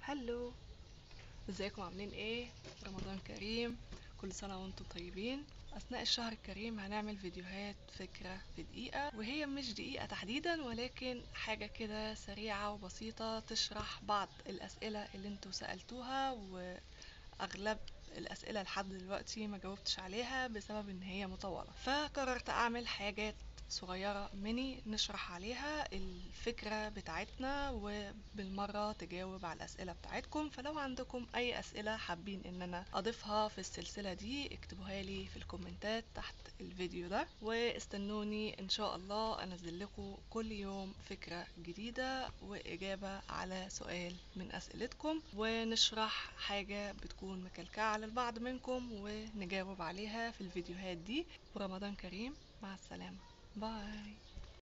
هلو ازيكم عاملين ايه رمضان كريم كل سنة وانتم طيبين اثناء الشهر الكريم هنعمل فيديوهات فكرة في دقيقة وهي مش دقيقة تحديدا ولكن حاجة كده سريعة وبسيطة تشرح بعض الاسئلة اللي انتوا سألتوها واغلب الاسئلة لحد دلوقتي ما جاوبتش عليها بسبب ان هي مطولة فقررت اعمل حاجات صغيرة ميني نشرح عليها الفكرة بتاعتنا وبالمرة تجاوب على الأسئلة بتاعتكم فلو عندكم أي أسئلة حابين إن أنا أضيفها في السلسلة دي اكتبوها لي في الكومنتات تحت الفيديو ده واستنوني إن شاء الله أنزل لكم كل يوم فكرة جديدة وإجابة على سؤال من أسئلتكم ونشرح حاجة بتكون مكلكعة للبعض منكم ونجاوب عليها في الفيديوهات دي ورمضان كريم مع السلامة Bye.